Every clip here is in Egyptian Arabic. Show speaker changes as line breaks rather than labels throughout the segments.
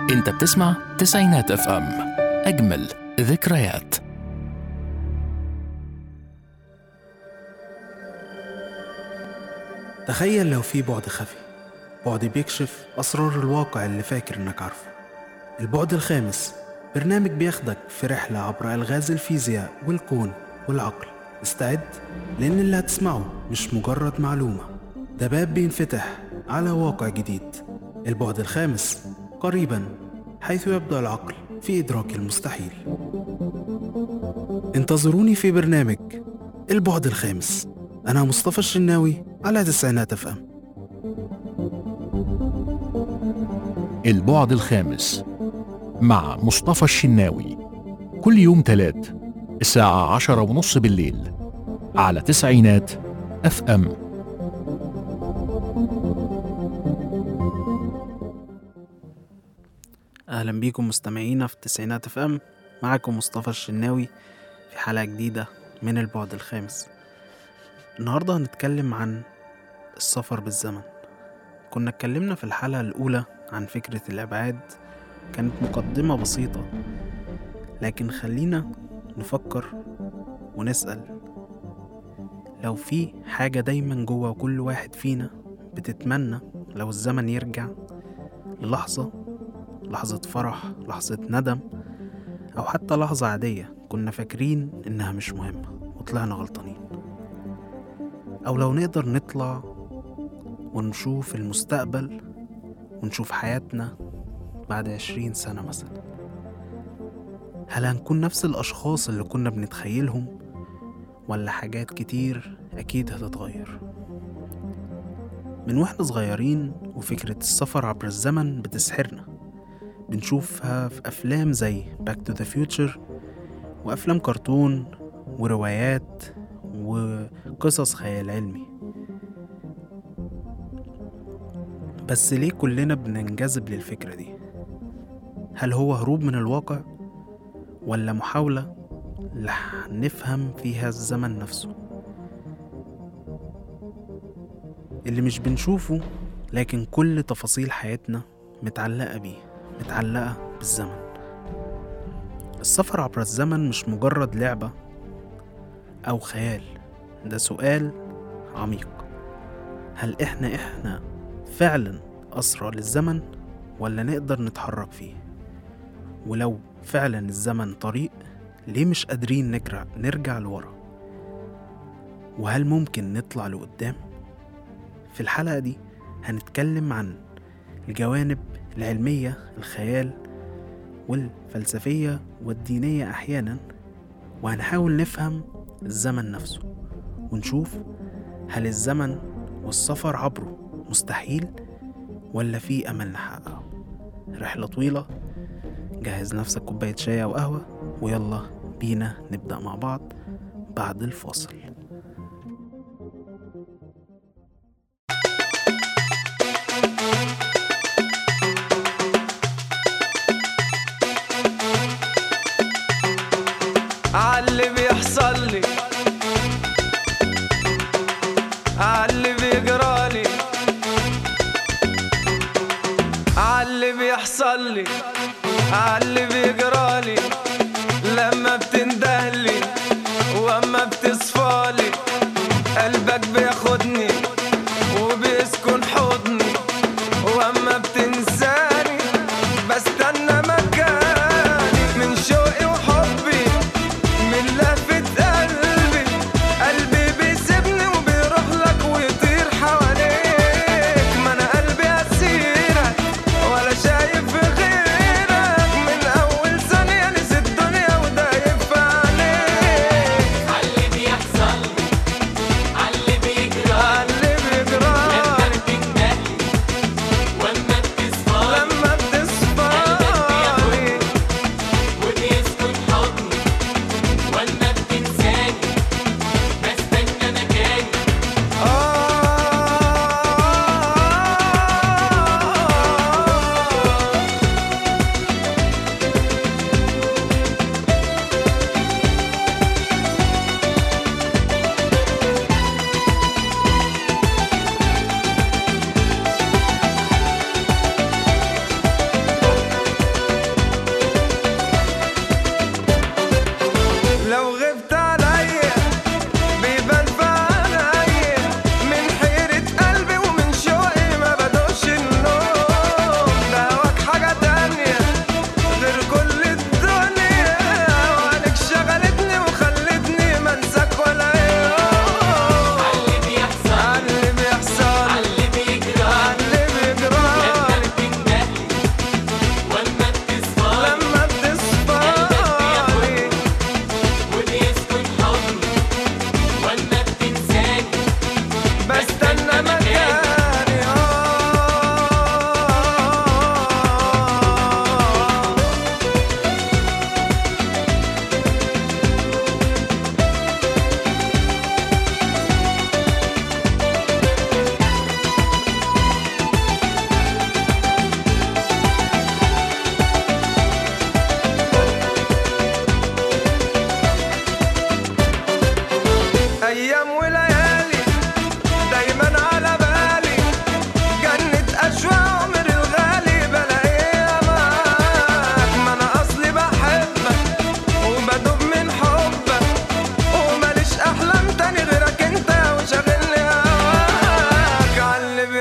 انت بتسمع تسعينات اف ام اجمل ذكريات
تخيل لو في بعد خفي بعد بيكشف أسرار الواقع اللي فاكر إنك عارفه البعد الخامس برنامج بياخدك في رحلة عبر ألغاز الفيزياء والكون والعقل استعد لأن اللي هتسمعه مش مجرد معلومة ده باب بينفتح على واقع جديد البعد الخامس قريبا حيث يبدأ العقل في إدراك المستحيل انتظروني في برنامج البعد الخامس أنا مصطفى الشناوي على تسعينات اف ام
البعد الخامس مع مصطفى الشناوي كل يوم تلات الساعة عشرة ونص بالليل على تسعينات اف ام
اهلا بيكم مستمعينا في تسعينات اف ام معاكم مصطفى الشناوي في حلقة جديدة من البعد الخامس النهاردة هنتكلم عن السفر بالزمن كنا اتكلمنا في الحلقة الأولى عن فكرة الإبعاد كانت مقدمة بسيطة لكن خلينا نفكر ونسأل لو في حاجة دايما جوه كل واحد فينا بتتمنى لو الزمن يرجع للحظة لحظة فرح لحظة ندم أو حتى لحظة عادية كنا فاكرين إنها مش مهمة وطلعنا غلطانين أو لو نقدر نطلع ونشوف المستقبل ونشوف حياتنا بعد عشرين سنة مثلا هل هنكون نفس الأشخاص اللي كنا بنتخيلهم ولا حاجات كتير أكيد هتتغير من واحنا صغيرين وفكرة السفر عبر الزمن بتسحرنا بنشوفها في أفلام زي Back to the Future وأفلام كرتون وروايات وقصص خيال علمي بس ليه كلنا بننجذب للفكرة دي؟ هل هو هروب من الواقع؟ ولا محاولة لح- نفهم فيها الزمن نفسه؟ اللي مش بنشوفه لكن كل تفاصيل حياتنا متعلقة بيه متعلقة بالزمن السفر عبر الزمن مش مجرد لعبة أو خيال ده سؤال عميق هل إحنا إحنا فعلا أسرى للزمن ولا نقدر نتحرك فيه ولو فعلا الزمن طريق ليه مش قادرين نرجع, نرجع لورا وهل ممكن نطلع لقدام في الحلقة دي هنتكلم عن الجوانب العلمية الخيال والفلسفية والدينية أحيانا وهنحاول نفهم الزمن نفسه ونشوف هل الزمن والسفر عبره مستحيل ولا في أمل نحققه رحلة طويلة جهز نفسك كوباية شاي أو قهوة ويلا بينا نبدأ مع بعض بعد الفاصل
عاللي بيحصل لي عاللي بيجرالي عاللي بيحصل لي عاللي بيجرالي لما بتندهلي واما بتصفالي قلبك بياخدني وبيسكن حضني واما بتنساني بستنى مكاني من شوقي وحبي من لفة قلبي قلبي بيسيبني وبيروح لك ويطير حواليك ما انا قلبي اسيرك ولا شايف غيرك من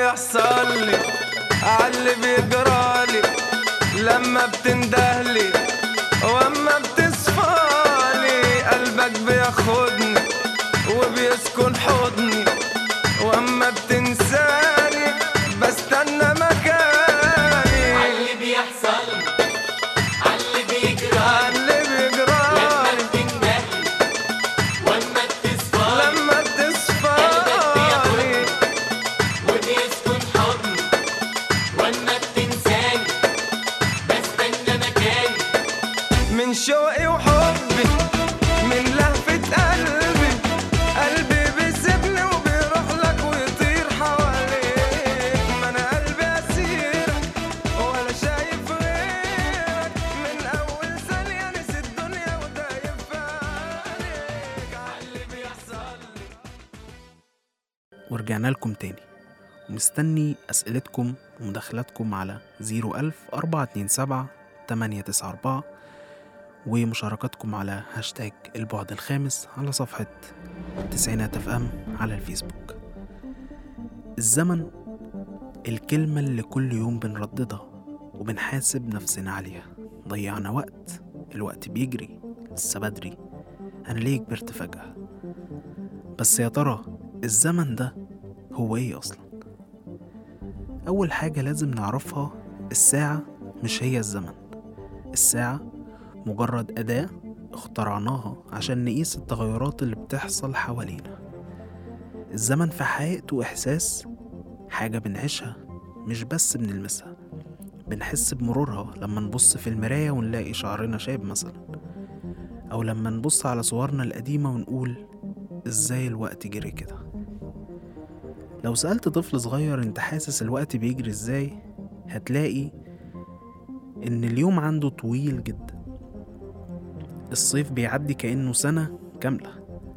بيحصل لي عاللي بيجرالي لما بتندهلي واما بتصفالي قلبك بياخدني وبيسكن حضني واما بتنساني بستنى مكاني
عاللي بيحصل عاللي بيجرى
عاللي بيجرالي
لما بتندهلي واما بتصفى
لما تصفالي
وبيسكن حضني واما بتنساني بستنى مكاني
من شوقي وحبي من لهفة قلبي قلبي بيسيبني وبيروح لك ويطير حواليك ما انا قلبي اسيرك ولا شايف غيرك من اول ثانية نسي الدنيا ودايب في عليك عاللي بيحصل لي
ورجعنا لكم تاني ومستني أسئلتكم ومداخلاتكم على 01000 427 894 ومشاركاتكم على هاشتاج البعد الخامس على صفحة تسعينات اف ام على الفيسبوك الزمن الكلمة اللي كل يوم بنرددها وبنحاسب نفسنا عليها ضيعنا وقت الوقت بيجري لسه بدري أنا ليه كبرت فجأة بس يا ترى الزمن ده هو ايه اصلا اول حاجه لازم نعرفها الساعه مش هي الزمن الساعه مجرد اداه اخترعناها عشان نقيس التغيرات اللي بتحصل حوالينا الزمن في حقيقته احساس حاجه بنعيشها مش بس بنلمسها بنحس بمرورها لما نبص في المرايه ونلاقي شعرنا شاب مثلا او لما نبص على صورنا القديمه ونقول ازاي الوقت جري كده لو سألت طفل صغير انت حاسس الوقت بيجري ازاي هتلاقي ان اليوم عنده طويل جدا الصيف بيعدي كأنه سنة كاملة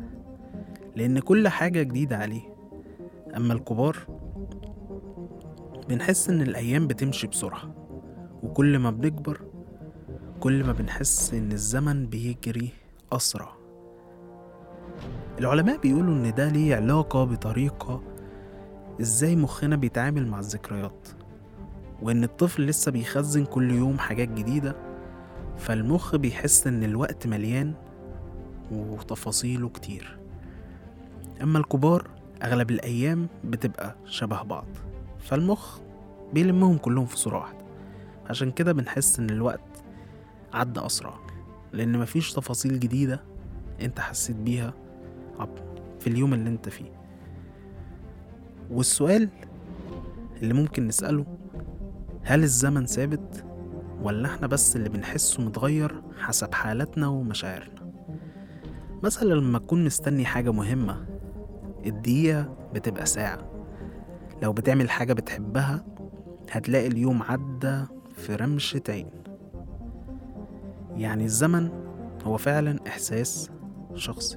لأن كل حاجة جديدة عليه أما الكبار بنحس إن الأيام بتمشي بسرعة وكل ما بنكبر كل ما بنحس إن الزمن بيجري أسرع العلماء بيقولوا إن ده ليه علاقة بطريقة إزاي مخنا بيتعامل مع الذكريات وإن الطفل لسه بيخزن كل يوم حاجات جديدة فالمخ بيحس إن الوقت مليان وتفاصيله كتير أما الكبار أغلب الأيام بتبقى شبه بعض فالمخ بيلمهم كلهم في صورة واحدة عشان كده بنحس إن الوقت عدى أسرع لأن مفيش تفاصيل جديدة أنت حسيت بيها عب- في اليوم اللي أنت فيه والسؤال اللي ممكن نسأله هل الزمن ثابت ولا احنا بس اللي بنحسه متغير حسب حالاتنا ومشاعرنا مثلا لما تكون مستني حاجة مهمة الدقيقة بتبقى ساعة لو بتعمل حاجة بتحبها هتلاقي اليوم عدى في رمشة عين يعني الزمن هو فعلا إحساس شخصي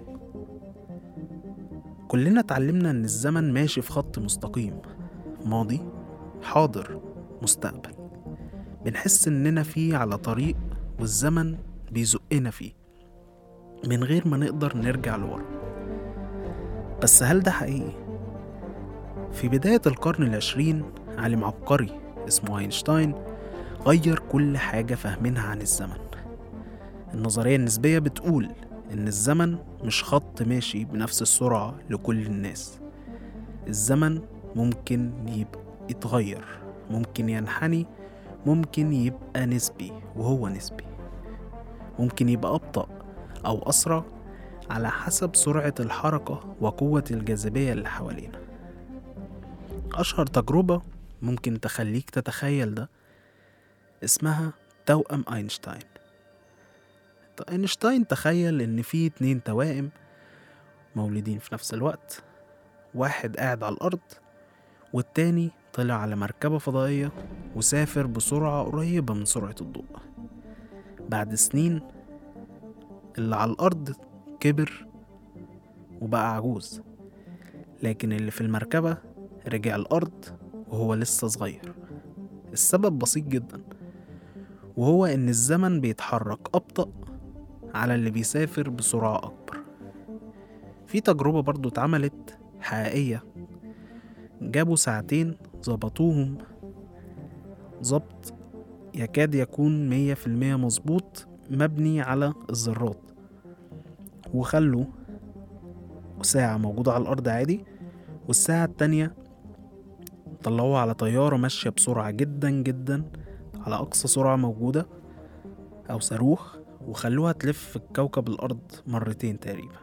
كلنا اتعلمنا إن الزمن ماشي في خط مستقيم ماضي حاضر مستقبل بنحس إننا فيه على طريق والزمن بيزقنا فيه من غير ما نقدر نرجع لورا بس هل ده حقيقي؟ في بداية القرن العشرين عالم عبقري اسمه أينشتاين غير كل حاجة فاهمينها عن الزمن النظرية النسبية بتقول إن الزمن مش خط ماشي بنفس السرعة لكل الناس الزمن ممكن يبقى يتغير ممكن ينحني ممكن يبقى نسبي وهو نسبي ممكن يبقى أبطأ أو أسرع على حسب سرعة الحركة وقوة الجاذبية اللي حوالينا أشهر تجربة ممكن تخليك تتخيل ده اسمها توأم أينشتاين أينشتاين تخيل إن في اتنين توائم مولودين في نفس الوقت واحد قاعد على الأرض والتاني طلع على مركبة فضائية وسافر بسرعة قريبة من سرعة الضوء بعد سنين اللي على الأرض كبر وبقى عجوز لكن اللي في المركبة رجع الأرض وهو لسه صغير السبب بسيط جدا وهو إن الزمن بيتحرك أبطأ على اللي بيسافر بسرعة أكبر في تجربة برضو اتعملت حقيقية جابوا ساعتين ظبطوهم ظبط يكاد يكون مية في المية مظبوط مبني على الذرات وخلوا ساعة موجودة على الأرض عادي والساعة التانية طلعوها على طيارة ماشية بسرعة جدا جدا على أقصى سرعة موجودة أو صاروخ وخلوها تلف في كوكب الأرض مرتين تقريبا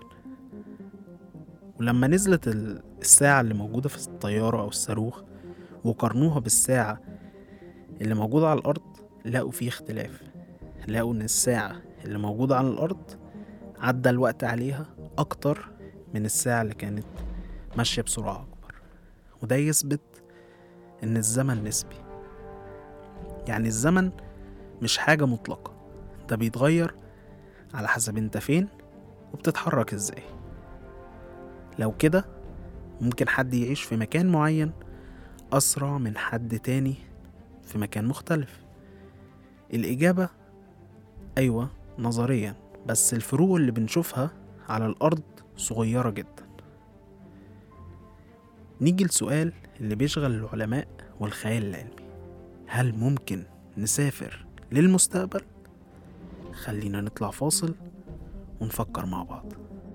ولما نزلت ال- الساعة اللي موجودة في الطيارة أو الصاروخ وقارنوها بالساعة اللي موجودة على الأرض لقوا فيه اختلاف لقوا إن الساعة اللي موجودة على الأرض عدى الوقت عليها أكتر من الساعة اللي كانت ماشية بسرعة أكبر وده يثبت إن الزمن نسبي يعني الزمن مش حاجة مطلقة ده بيتغير على حسب انت فين وبتتحرك ازاي لو كده ممكن حد يعيش في مكان معين أسرع من حد تاني في مكان مختلف الإجابة أيوة نظريا بس الفروق اللي بنشوفها على الأرض صغيرة جدا نيجي لسؤال اللي بيشغل العلماء والخيال العلمي هل ممكن نسافر للمستقبل؟ خلينا نطلع فاصل ونفكر مع بعض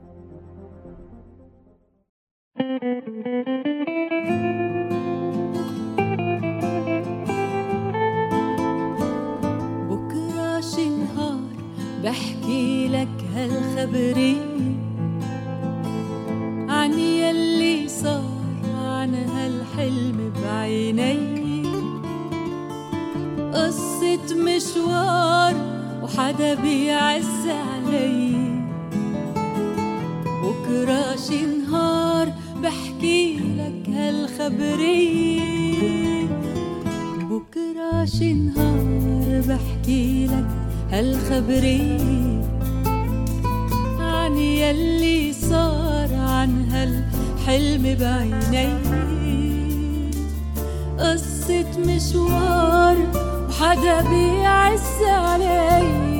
بكرة شي نهار بحكي لك هالخبرية عن يلي صار عن هالحلم بعيني قصة مشوار وحدا بيعز علي بكرة شي نهار بحكي لك هالخبرية بكرة شي نهار بحكي لك هالخبرية عن يلي صار عن هالحلم بعيني قصة مشوار وحدا بيعز علي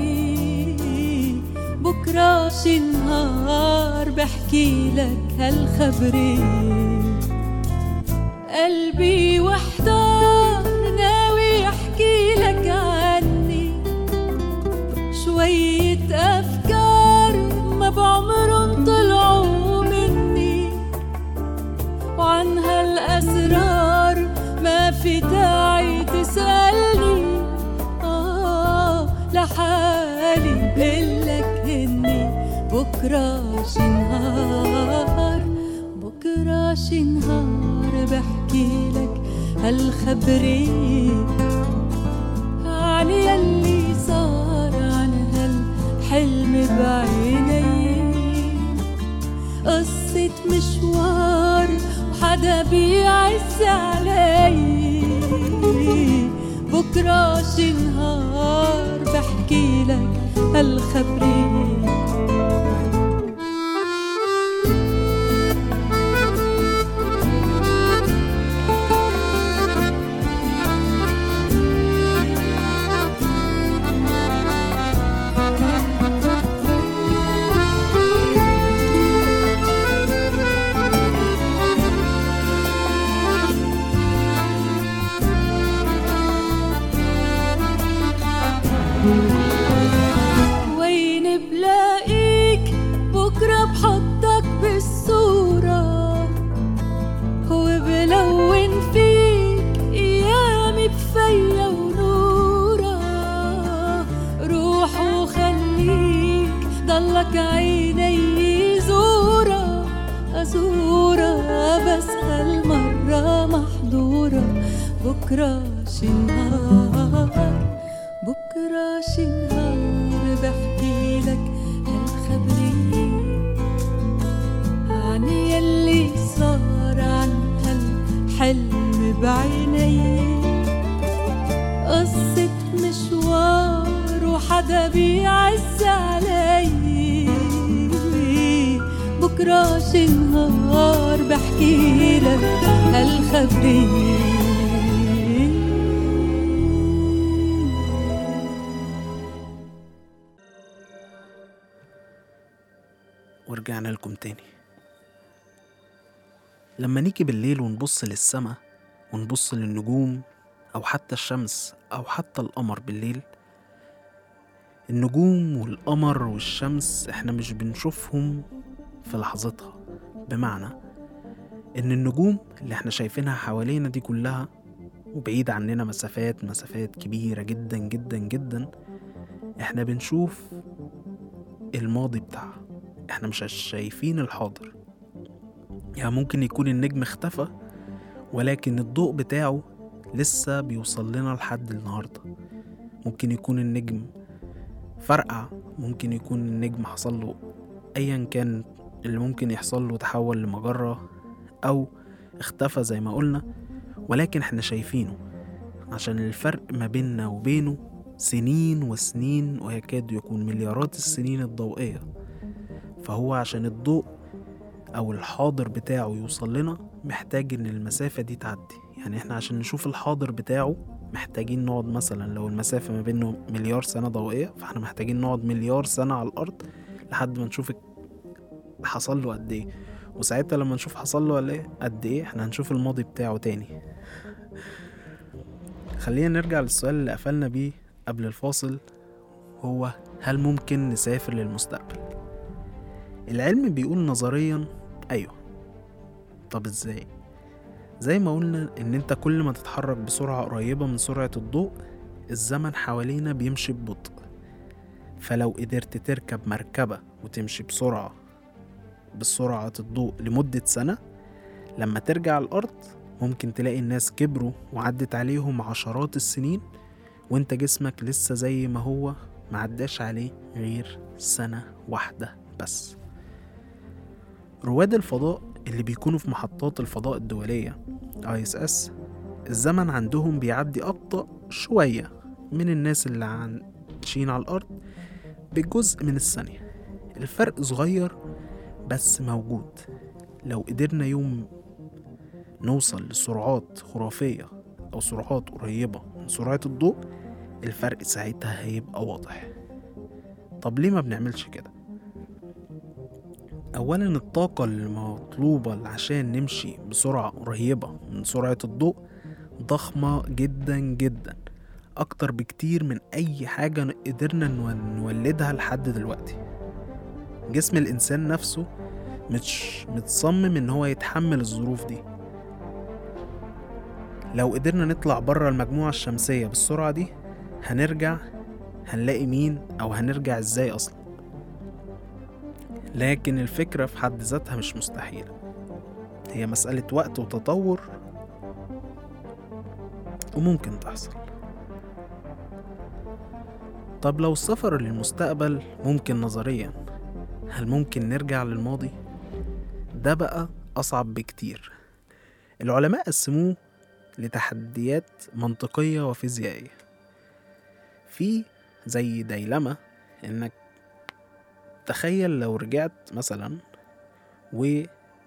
بكرة شي نهار بحكي لك هالخبرية قلبي وحدار ناوي احكي لك عني شوية أفكار ما بعمرن طلعوا مني وعن هالأسرار ما في داعي تسألني آه لحالي بقلك هني بكرة شي نهار بكرة شي نهار بحكي لك هالخبرية عن يلي صار عن هالحلم بعيني قصة مشوار وحدا بيعز علي بكرة شي نهار بحكي لك هالخبرية وين بلاقيك بكرة بحطك بالصورة وبلون فيك أيامي بفيا ونورة روح وخليك ضلك عيني زورة أزورة بس هالمرة محظورة بكرة شي نهار بكرة شي نهار بحكي لك هالخبرية عن يلي صار عن هالحلم بعيني قصة مشوار وحدا بيعز علي بكرة شي نهار بحكي لك هالخبرية
ورجعنا لكم تاني لما نيجي بالليل ونبص للسما ونبص للنجوم أو حتى الشمس أو حتى القمر بالليل النجوم والقمر والشمس احنا مش بنشوفهم في لحظتها بمعنى ان النجوم اللي احنا شايفينها حوالينا دي كلها وبعيد عننا مسافات مسافات كبيرة جدا جدا جدا احنا بنشوف الماضي بتاعها احنا مش شايفين الحاضر يعني ممكن يكون النجم اختفى ولكن الضوء بتاعه لسه بيوصل لنا لحد النهاردة ممكن يكون النجم فرقع ممكن يكون النجم حصل له ايا كان اللي ممكن يحصل له تحول لمجرة او اختفى زي ما قلنا ولكن احنا شايفينه عشان الفرق ما بيننا وبينه سنين وسنين ويكاد يكون مليارات السنين الضوئية فهو عشان الضوء أو الحاضر بتاعه يوصل لنا محتاج إن المسافة دي تعدي يعني احنا عشان نشوف الحاضر بتاعه محتاجين نقعد مثلا لو المسافة ما بينه مليار سنة ضوئية فاحنا محتاجين نقعد مليار سنة على الأرض لحد ما نشوف حصل له قد ايه وساعتها لما نشوف حصل له ايه قد ايه احنا هنشوف الماضي بتاعه تاني خلينا نرجع للسؤال اللي قفلنا بيه قبل الفاصل هو هل ممكن نسافر للمستقبل العلم بيقول نظريا ايوه طب ازاي زي ما قلنا ان انت كل ما تتحرك بسرعة قريبة من سرعة الضوء الزمن حوالينا بيمشي ببطء فلو قدرت تركب مركبة وتمشي بسرعة بسرعة الضوء لمدة سنة لما ترجع الأرض ممكن تلاقي الناس كبروا وعدت عليهم عشرات السنين وانت جسمك لسه زي ما هو معداش عليه غير سنة واحدة بس رواد الفضاء اللي بيكونوا في محطات الفضاء الدولية ISS الزمن عندهم بيعدي أبطأ شوية من الناس اللي عايشين على الأرض بجزء من الثانية الفرق صغير بس موجود لو قدرنا يوم نوصل لسرعات خرافية أو سرعات قريبة من سرعة الضوء الفرق ساعتها هيبقى واضح طب ليه ما بنعملش كده؟ أولا الطاقة المطلوبة عشان نمشي بسرعة قريبة من سرعة الضوء ضخمة جدا جدا أكتر بكتير من أي حاجة قدرنا نو- نولدها لحد دلوقتي جسم الإنسان نفسه مش متصمم إن هو يتحمل الظروف دي لو قدرنا نطلع بره المجموعة الشمسية بالسرعة دي هنرجع هنلاقي مين أو هنرجع إزاي أصلا لكن الفكرة في حد ذاتها مش مستحيلة هي مسألة وقت وتطور وممكن تحصل طب لو السفر للمستقبل ممكن نظريا هل ممكن نرجع للماضي؟ ده بقى أصعب بكتير العلماء قسموه لتحديات منطقية وفيزيائية في زي ديلما إنك تخيل لو رجعت مثلا و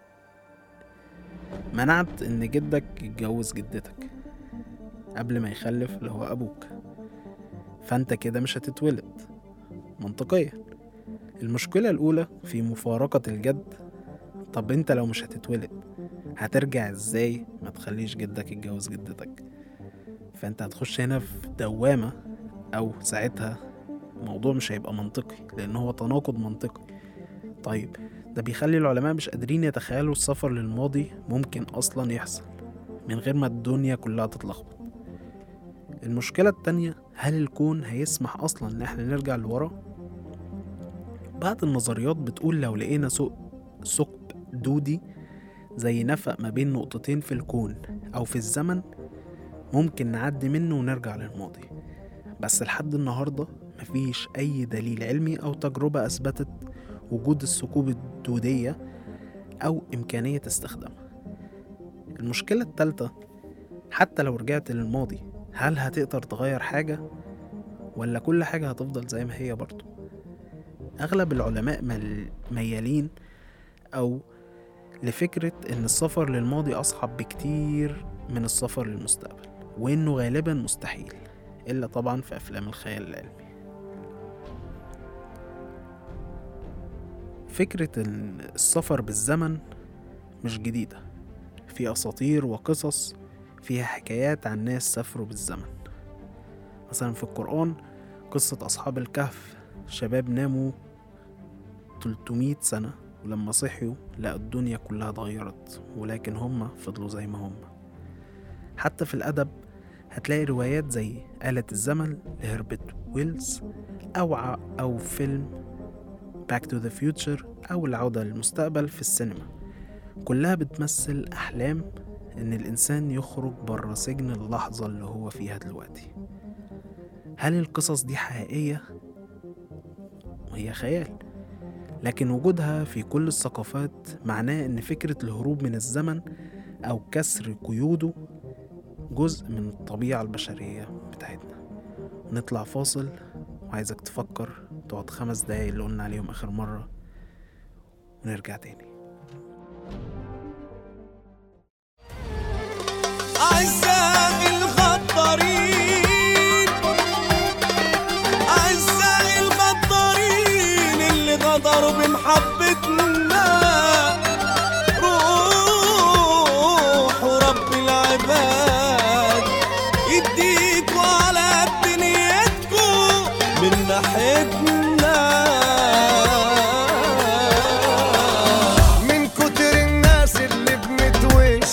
منعت إن جدك يتجوز جدتك قبل ما يخلف اللي هو أبوك فأنت كده مش هتتولد منطقيا المشكلة الأولى في مفارقة الجد طب انت لو مش هتتولد هترجع ازاي ما تخليش جدك يتجوز جدتك فانت هتخش هنا في دوامة او ساعتها الموضوع مش هيبقى منطقي لان هو تناقض منطقي طيب ده بيخلي العلماء مش قادرين يتخيلوا السفر للماضي ممكن اصلا يحصل من غير ما الدنيا كلها تتلخبط المشكلة التانية هل الكون هيسمح اصلا ان احنا نرجع لورا بعض النظريات بتقول لو لقينا ثقب ثقب دودي زي نفق ما بين نقطتين في الكون أو في الزمن ممكن نعدي منه ونرجع للماضي بس لحد النهاردة مفيش أي دليل علمي أو تجربة أثبتت وجود الثقوب الدودية أو إمكانية استخدامها المشكلة التالتة حتى لو رجعت للماضي هل هتقدر تغير حاجة ولا كل حاجة هتفضل زي ما هي برضه أغلب العلماء مل- ميالين أو لفكرة إن السفر للماضي أصعب بكتير من السفر للمستقبل وإنه غالبا مستحيل إلا طبعا في أفلام الخيال العلمي فكرة إن السفر بالزمن مش جديدة في أساطير وقصص فيها حكايات عن ناس سافروا بالزمن مثلا في القرآن قصة أصحاب الكهف شباب ناموا 300 سنة ولما صحيوا لقوا الدنيا كلها اتغيرت ولكن هما فضلوا زي ما هما حتى في الأدب هتلاقي روايات زي آلة الزمن لهربرت ويلز أو ع... أو فيلم Back to the Future أو العودة للمستقبل في السينما كلها بتمثل أحلام إن الإنسان يخرج بره سجن اللحظة اللي هو فيها دلوقتي هل القصص دي حقيقية؟ وهي خيال لكن وجودها في كل الثقافات معناه إن فكرة الهروب من الزمن أو كسر قيوده جزء من الطبيعة البشرية بتاعتنا نطلع فاصل وعايزك تفكر تقعد خمس دقايق اللي قلنا عليهم آخر مرة ونرجع تاني
أعزائي الغدارين أعزائي الغدارين اللي غدروا بمحبتنا روحوا رب العباد يديكوا على دنيتكوا من ناحيتنا
من كتر الناس اللي بنتوش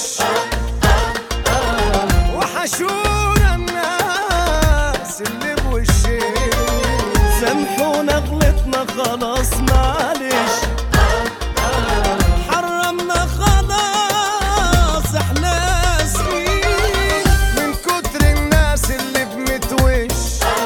وحشونا الناس اللي بوشين
سامحونا غلطنا خلاص معلش حرمنا خلاص احنا اسفين
من كتر الناس اللي بنتوش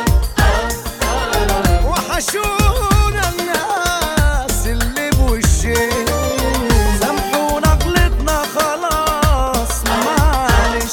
وحشونا الناس اللي بوشين
سامحونا غلطنا خلاص معلش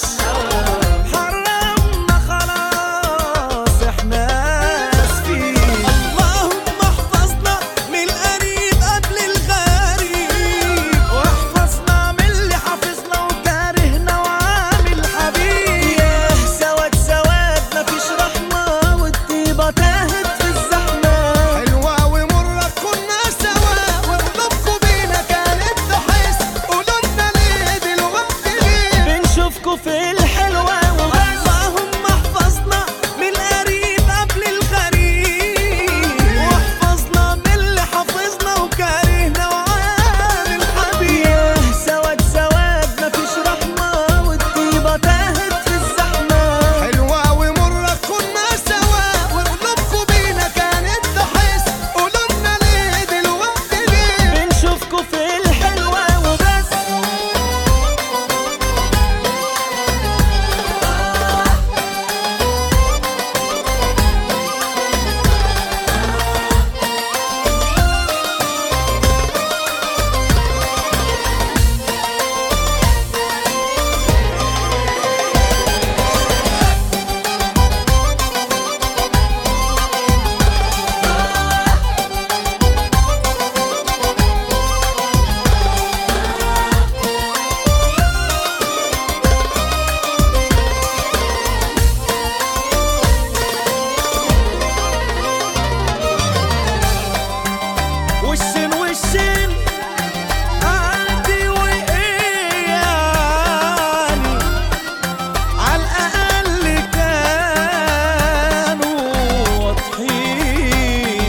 حرمنا خلاص احنا اسفين اللهم احفظنا من القريب قبل الغريب واحفظنا من اللي حافظنا وكارهنا وعامل حبيب ياه سواد سواد مفيش رحمة والطيبة تاهت في الزحمة
حلوة ومرة كنا سوا وقلوبكوا بينا كانت تحس قولولنا ليه دلوقتي ليه
بنشوفكوا في الحلوة اللهم احفظنا من القريب قبل الغريب واحفظنا من اللي حافظنا وكارهنا وعامل حبيب ياه سواد سواد مفيش رحمة والطيبة تاهت في الزحمة
حلوة ومرة كنا سوا وقلوبكوا بينا كانت تحس قولولنا ليه دلوقتي ليه
بنشوفكوا في الحلوة وبس وشين وشين عندي وايه يعني على الاقل كانوا واضحين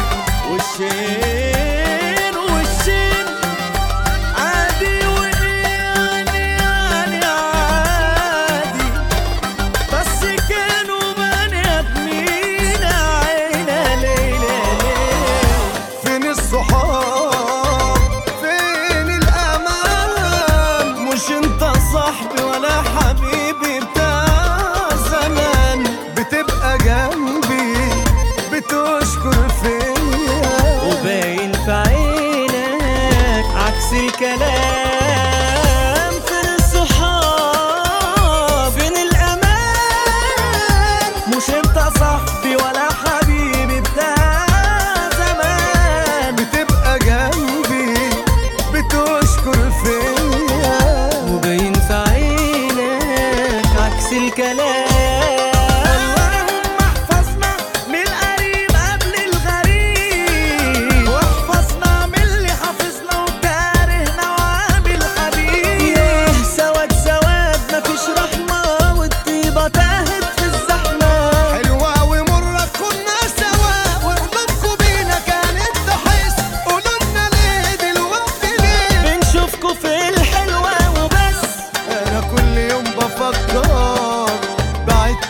وشين وشين عادي وايه يعني يعني عادي بس كانوا بني ادمين عينا ليلة ليلة
فين الصحاب فين الأمان
مش انت صاحبي ولا حبيبي بتاع زمان
بتبقى جنبي بتشكر فيا
وباين في عينك عكس الكلام فين الصحاب فين الامان مش انت صاحبي ولا حبيبي بتاع زمان
بتبقى جنبي بتشكر فيا
وباين في عينك عكس الكلام اللهم احفظنا من القريب قبل الغريب واحفظنا من اللي حافظنا وكارهنا وعامل حبيب ياه سواد سواد مفيش رحمة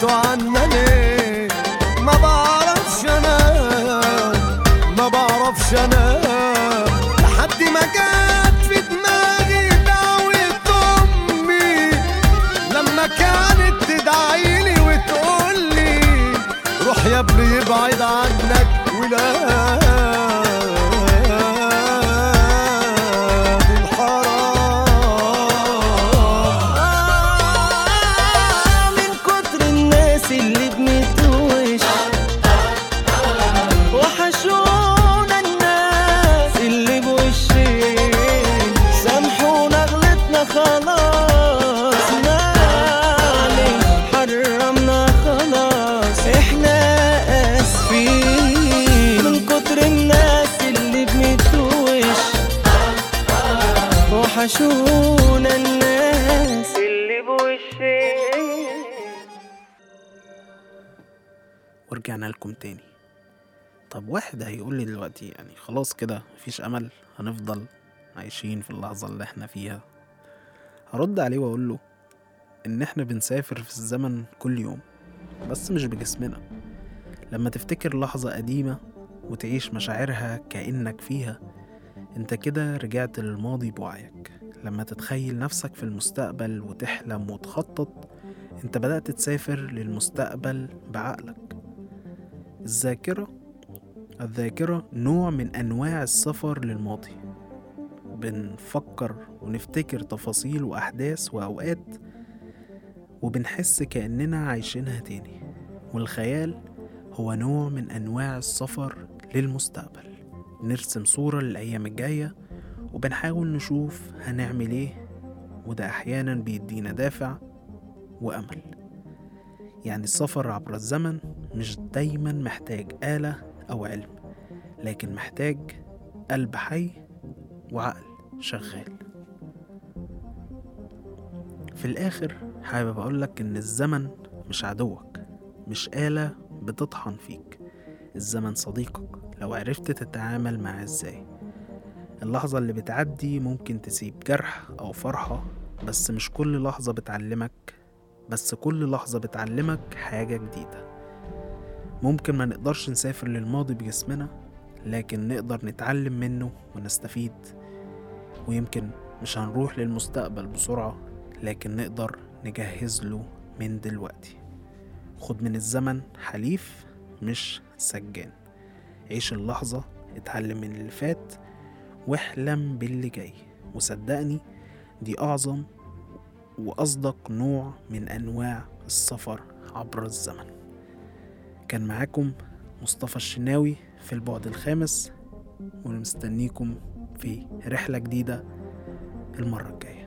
بعدتوا عنا ليه ما بعرفش انا ما بعرفش انا لحد ما جت في دماغي دعوة امي لما كانت تدعيلي وتقولي روح يا ابني يبعد عنك ولاد الحرام
من كتر الناس اللي بنتوش وحشونا الناس اللي بوشين سامحونا غلطنا خلاص معلش حرمنا خلاص احنا اسفين من كتر الناس اللي بنتوش وحشونا الناس اللي بوشين
ورجعنا لكم تاني طب واحد هيقول لي دلوقتي يعني خلاص كده مفيش امل هنفضل عايشين في اللحظة اللي احنا فيها هرد عليه واقول له ان احنا بنسافر في الزمن كل يوم بس مش بجسمنا لما تفتكر لحظة قديمة وتعيش مشاعرها كأنك فيها انت كده رجعت للماضي بوعيك لما تتخيل نفسك في المستقبل وتحلم وتخطط انت بدأت تسافر للمستقبل بعقلك الذاكرة الذاكرة نوع من أنواع السفر للماضي بنفكر ونفتكر تفاصيل وأحداث وأوقات وبنحس كأننا عايشينها تاني والخيال هو نوع من أنواع السفر للمستقبل نرسم صورة للأيام الجاية وبنحاول نشوف هنعمل ايه وده أحيانا بيدينا دافع وأمل يعني السفر عبر الزمن مش دايما محتاج آلة أو علم لكن محتاج قلب حي وعقل شغال في الآخر حابب أقولك إن الزمن مش عدوك مش آلة بتطحن فيك الزمن صديقك لو عرفت تتعامل معاه ازاي اللحظة اللي بتعدي ممكن تسيب جرح أو فرحة بس مش كل لحظة بتعلمك بس كل لحظة بتعلمك حاجة جديدة ممكن ما نقدرش نسافر للماضي بجسمنا لكن نقدر نتعلم منه ونستفيد ويمكن مش هنروح للمستقبل بسرعة لكن نقدر نجهز له من دلوقتي خد من الزمن حليف مش سجان عيش اللحظة اتعلم من اللي فات واحلم باللي جاي وصدقني دي أعظم وأصدق نوع من أنواع السفر عبر الزمن كان معاكم مصطفى الشناوي في البعد الخامس ونستنيكم في رحلة جديدة المرة الجاية